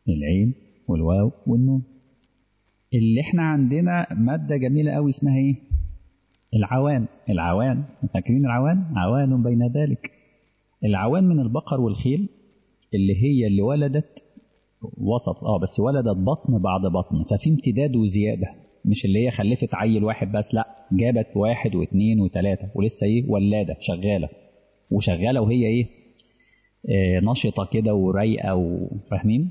العين والواو والنون اللي احنا عندنا مادة جميلة قوي اسمها ايه العوان العوان فاكرين العوان عوان بين ذلك العوان من البقر والخيل اللي هي اللي ولدت وسط اه بس ولدت بطن بعد بطن ففي امتداد وزيادة مش اللي هي خلفت عيل واحد بس لا جابت واحد واثنين وثلاثة ولسه ايه ولادة شغالة وشغالة وهي ايه آه نشطة كده ورايقة وفاهمين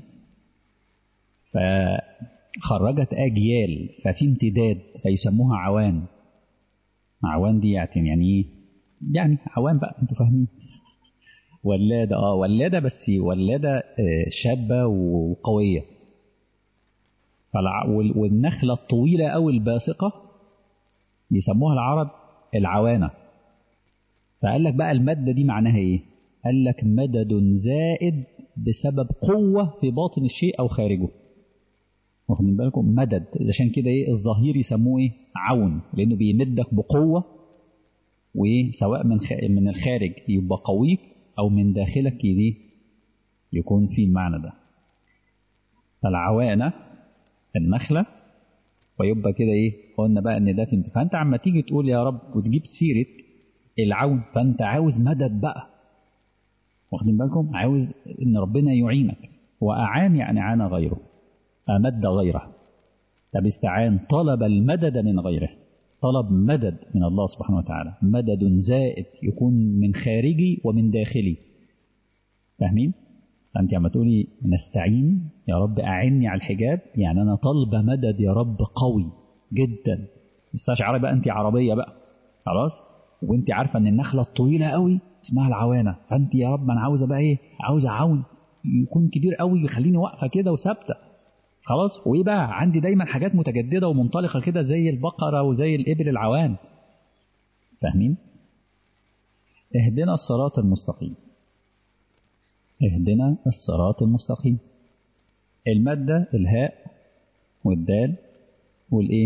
فخرجت أجيال ففي امتداد فيسموها عوان عوان دي يعني يعني ايه يعني عوان بقى انتوا فاهمين ولادة اه ولادة بس ولادة آه شابة وقوية فالع... والنخلة الطويلة أو الباسقة بيسموها العرب العوانة فقال لك بقى المادة دي معناها ايه قال لك مدد زائد بسبب قوة في باطن الشيء أو خارجه واخدين بالكم مدد عشان كده ايه الظهير يسموه ايه عون لانه بيمدك بقوه وايه سواء من من الخارج يبقى قويك او من داخلك دي يكون في المعنى ده فالعوانه النخله فيبقى كده ايه قلنا بقى ان ده في فانت عما تيجي تقول يا رب وتجيب سيره العون فانت عاوز مدد بقى واخدين بالكم عاوز ان ربنا يعينك واعان يعني عان غيره أمد غيره طب استعان طلب المدد من غيره طلب مدد من الله سبحانه وتعالى مدد زائد يكون من خارجي ومن داخلي فاهمين؟ أنت عم تقولي نستعين يا رب أعني على الحجاب يعني أنا طالبة مدد يا رب قوي جدا استشعري بقى أنت عربية بقى خلاص وأنت عارفة أن النخلة الطويلة قوي اسمها العوانة فأنت يا رب أنا عاوزة بقى إيه عاوزة عون يكون كبير قوي يخليني واقفة كده وثابتة خلاص وايه بقى عندي دايما حاجات متجدده ومنطلقه كده زي البقره وزي الابل العوان فاهمين اهدنا الصراط المستقيم اهدنا الصراط المستقيم المادة الهاء والدال والايه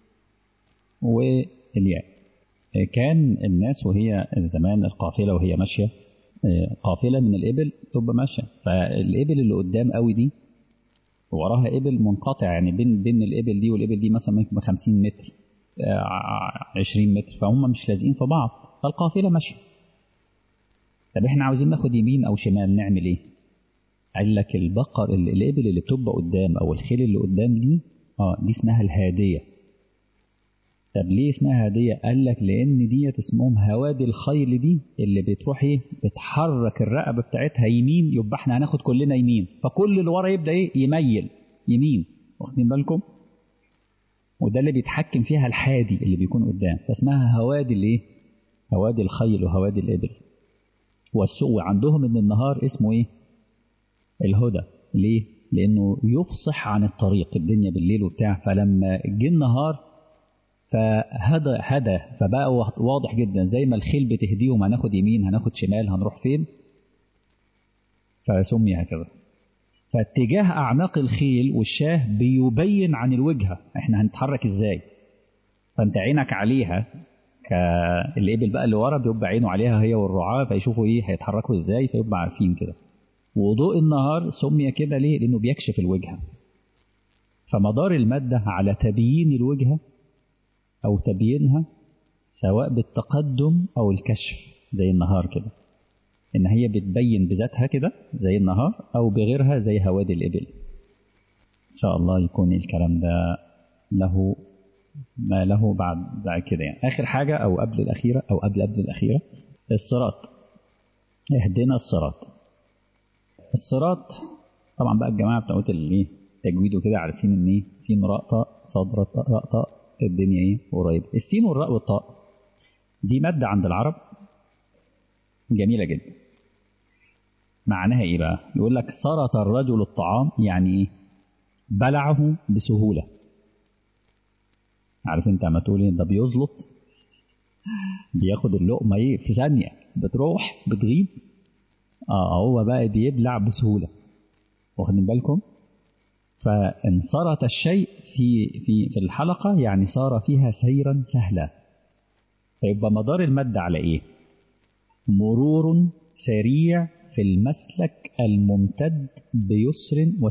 والياء كان الناس وهي زمان القافلة وهي ماشية قافلة من الإبل تبقى ماشية فالإبل اللي قدام قوي دي وراها إبل منقطع يعني بين بين الإبل دي والإبل دي مثلا ممكن 50 متر 20 متر فهم مش لازقين في بعض فالقافلة ماشية طب احنا عاوزين ناخد يمين أو شمال نعمل إيه؟ قال لك البقر الإبل اللي بتبقى قدام أو الخيل اللي قدام دي اه دي اسمها الهادية طب ليه اسمها هادية؟ قال لك لأن ديت اسمهم هوادي الخيل دي اللي بتروح ايه؟ بتحرك الرقبة بتاعتها يمين يبقى احنا هناخد كلنا يمين، فكل اللي ورا يبدأ ايه؟ يميل يمين، واخدين بالكم؟ وده اللي بيتحكم فيها الحادي اللي بيكون قدام، فاسمها هوادي الايه؟ هوادي الخيل وهوادي الإبل. والسوق عندهم ان النهار اسمه ايه؟ الهدى، ليه؟ لأنه يفصح عن الطريق الدنيا بالليل وبتاع، فلما جه النهار فهدى هدى فبقى واضح جدا زي ما الخيل بتهديهم هناخد يمين هناخد شمال هنروح فين فسمي هكذا فاتجاه أعناق الخيل والشاه بيبين عن الوجهة احنا هنتحرك ازاي فانت عينك عليها كالإبل بقى اللي ورا بيبقى عينه عليها هي والرعاة فيشوفوا ايه هيتحركوا ازاي فيبقى عارفين كده وضوء النهار سمي كده ليه لأنه بيكشف الوجهة فمدار المادة على تبيين الوجهة أو تبيينها سواء بالتقدم أو الكشف زي النهار كده إن هي بتبين بذاتها كده زي النهار أو بغيرها زي هوادي الإبل إن شاء الله يكون الكلام ده له ما له بعد بعد كده يعني آخر حاجة أو قبل الأخيرة أو قبل قبل الأخيرة الصراط اهدنا الصراط الصراط طبعا بقى الجماعة بتوع الايه تجويد وكده عارفين ان ايه سين راء طاء صاد راء طاء راء طاء الدنيا ايه قريبه السين والراء والطاء دي مادة عند العرب جميلة جدا معناها ايه بقى يقول لك سرط الرجل الطعام يعني ايه بلعه بسهولة عارف انت عم تقول ايه ده بيزلط بياخد اللقمة ايه في ثانية بتروح بتغيب اه هو بقى بيبلع بسهولة واخدين بالكم فانصرت الشيء في في في الحلقة يعني صار فيها سيرا سهلا فيبقى مدار المادة على ايه مرور سريع في المسلك الممتد بيسر